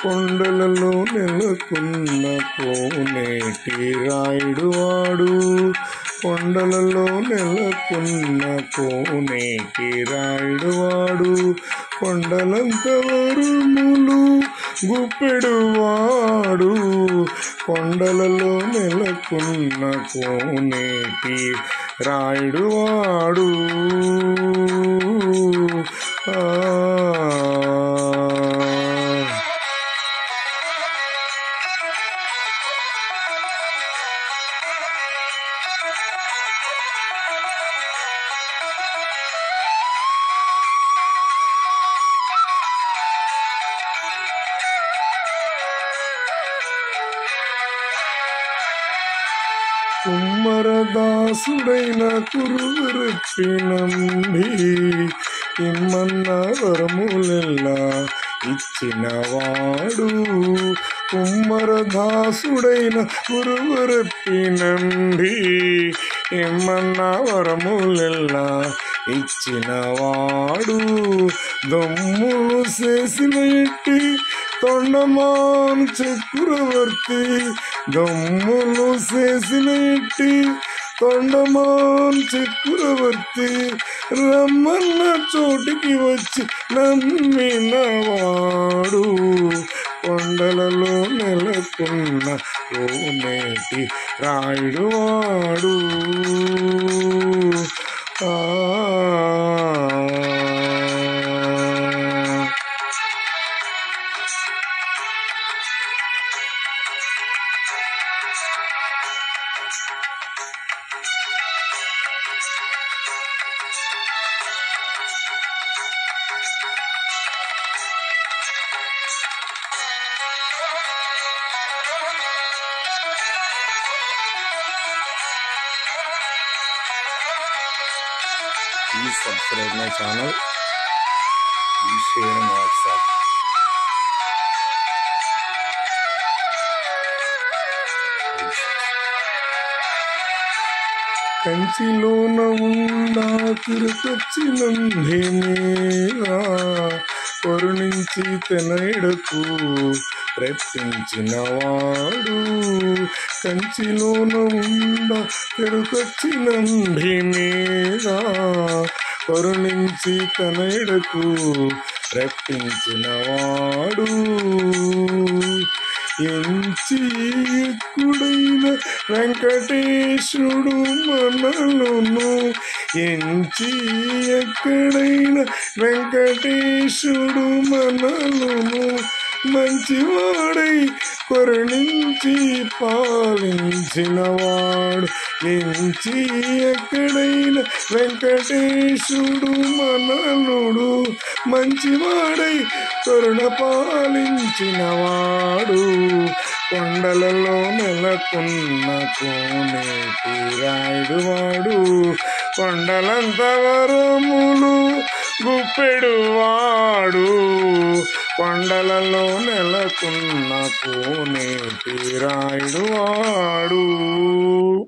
కొండలలో నెలకొన్న కోనేటి రాయుడు వాడు కొండలలో నెలకొన్న కోనేటి రాయుడు వాడు కొండలంత వరుములు గుప్పెడు వాడు కొండలలో నెలకొన్న కోనేటి రాయుడు వాడు ఆ కుమ్మరదాసుడైన కురువరపినంది ఇమ్మన్న వరములెల్లా ఇచ్చినవాడు కుమ్మరదాసుడైన కురువరపినంది ఇమ్మన్న వరములెల్లా ఇచ్చినవాడు దమ్ములు చేసిన ఎట్టి తొండమాను చక్రవర్తి దమ్ములు చేసిన ఎట్టి తొండమాన్ చక్రవర్తి రమ్మన్న చోటికి వచ్చి నమ్మినవాడు కొండలలో నెలకొన్న కోనేటి రాయుడు వాడు ఆ Please subscribe my channel. Please share on WhatsApp. కంచిలోన ఉండా తిరుకొచ్చినందేమేరా కరుణించి తెనైడకు రెప్పించినవాడు కంచిలోన ఉండా తిరుకొచ్చినందేమేరా కరుణించి తనైడకు రెప్పించినవాడు ఎంచి ఎక్కుడైన వెంకటేశుడు మనలను ఎంచి ఎక్కడైన వెంకటేశుడు మనలను మంచివాడై కరుణించి పాలించినవాడు ఎంచి ఎక్కడైన వెంకటేశుడు మనలుడు మంచివాడై కరుణ పాలించినవాడు కొండలలో నెలకొన్న కోనేటి రాయుడు వాడు కొండలంత వరములు గుప్పెడు వాడు కొండలలో నెలకొన్న కోనేటి రాయుడు వాడు